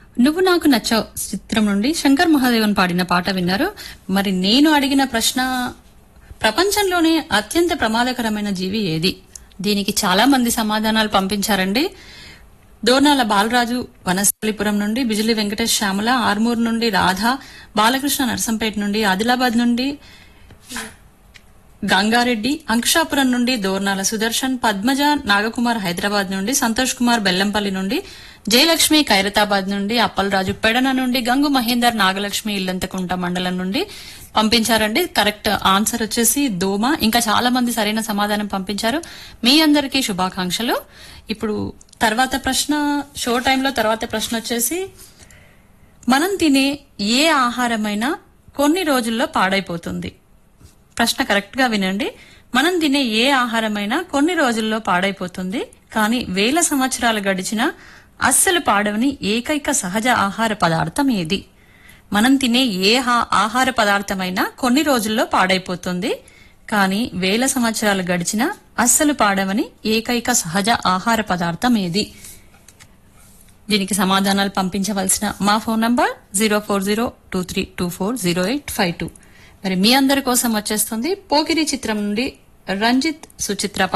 నువ్వు నాకు నచ్చావు చిత్రం నుండి శంకర్ మహాదేవన్ పాడిన పాట విన్నారు మరి నేను అడిగిన ప్రశ్న ప్రపంచంలోనే అత్యంత ప్రమాదకరమైన జీవి ఏది దీనికి చాలా మంది సమాధానాలు పంపించారండి దోర్నాల బాలరాజు వనస్థలిపురం నుండి బిజిలి వెంకటేష్ శ్యామల ఆర్మూర్ నుండి రాధ బాలకృష్ణ నర్సంపేట నుండి ఆదిలాబాద్ నుండి గంగారెడ్డి అంకుషాపురం నుండి దోర్నాల సుదర్శన్ పద్మజ నాగకుమార్ హైదరాబాద్ నుండి సంతోష్ కుమార్ బెల్లంపల్లి నుండి జయలక్ష్మి ఖైరతాబాద్ నుండి అప్పలరాజు పెడన నుండి గంగు మహేందర్ నాగలక్ష్మి ఇల్లంతకుంట మండలం నుండి పంపించారండి కరెక్ట్ ఆన్సర్ వచ్చేసి దోమ ఇంకా చాలా మంది సరైన సమాధానం పంపించారు మీ అందరికీ శుభాకాంక్షలు ఇప్పుడు తర్వాత ప్రశ్న షో టైంలో తర్వాత ప్రశ్న వచ్చేసి మనం తినే ఏ ఆహారమైనా కొన్ని రోజుల్లో పాడైపోతుంది ప్రశ్న కరెక్ట్ గా వినండి మనం తినే ఏ ఆహారమైనా కొన్ని రోజుల్లో పాడైపోతుంది కానీ వేల సంవత్సరాలు గడిచినా అస్సలు పాడవని ఏకైక సహజ ఆహార పదార్థం ఏది మనం తినే ఏ హా- ఆహార పదార్థమైనా కొన్ని రోజుల్లో పాడైపోతుంది కానీ వేల సంవత్సరాలు గడిచినా అస్సలు పాడవని ఏకైక సహజ ఆహార పదార్థం ఏది దీనికి సమాధానాలు పంపించవలసిన మా phone number zero four zero two three two four zero eight five two మరి మీ అందరి కోసం వచ్చేస్తుంది పోకిరి చిత్రం నుండి రంజిత్ సుచిత్ర